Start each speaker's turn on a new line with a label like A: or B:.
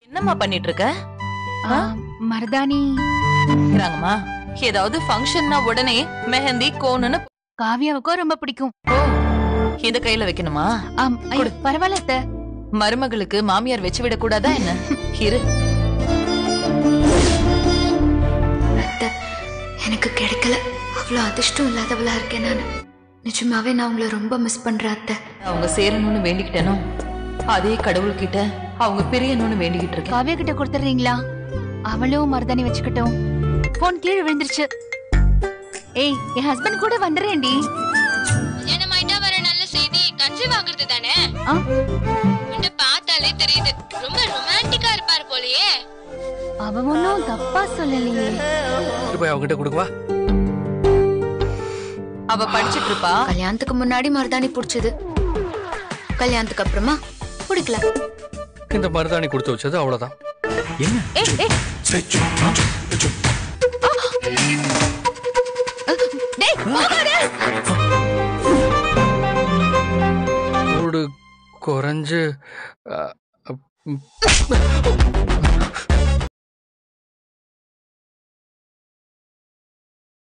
A: என்னம்மா பண்ணிட்டு இருக்க
B: ஆ, மருதாணி
A: இருக்கிறாங்கம்மா ஏதாவது ஃபங்க்ஷன்னா உடனே மெஹந்தி கோனுன்னு
B: காவியாவுக்கும் ரொம்ப பிடிக்கும்
A: ஓ இந்த கையில வைக்கணுமா
B: ஆம், ஐயோ, பரவாயில்ல அத்தை
A: மருமகளுக்கு மாமியார் வச்சு விட கூடாதா என்ன இரு
C: அத்தை எனக்கு கிடைக்கல அவ்வளோ அதிர்ஷ்டம் இல்லாதவளா இருக்கேன் நான் நிஜமாவே நான் உங்களை ரொம்ப மிஸ் பண்றேன் அத்தை
A: அவங்க சேரணும்னு வேண்டிக்கிட்டேனோ அதே கடவுள்கிட்ட அவங்க பிரியணும்னு வேண்டிக்கிட்டு இருக்கேன்
B: காவியா கிட்ட கொடுத்துறீங்களா அவளும் மருதாணி வச்சுக்கிட்டோம் போன் கீழே விழுந்துருச்சு ஏய் என் ஹஸ்பண்ட் கூட வந்துடுறேன்டி
D: கல்யாணமாயிட்டா வர நல்ல செய்தி கன்சீவ் ஆகுறது தானே
B: ஆ?
D: உன்னை பார்த்தாலே தெரியுது ரொம்ப ரொமான்டிக்கா இருப்பாரு போலயே
B: அவ ஒன்னும் தப்பா சொல்லலையே
E: இது போய் அவங்ககிட்ட கொடுக்கவா
A: அவ படிச்சிட்டு இருப்பா
C: கல்யாணத்துக்கு முன்னாடி மருதாணி பிடிச்சது கல்யாணத்துக்கு அப்புறமா பிடிக்கல
E: இந்த மருதாணி கொடுத்து வச்சது அவ்வளவுதான்
A: ஏய், ஏய்,
B: டேய் போகாத.
E: சூடு குறைஞ்சு அ, அ, ம்,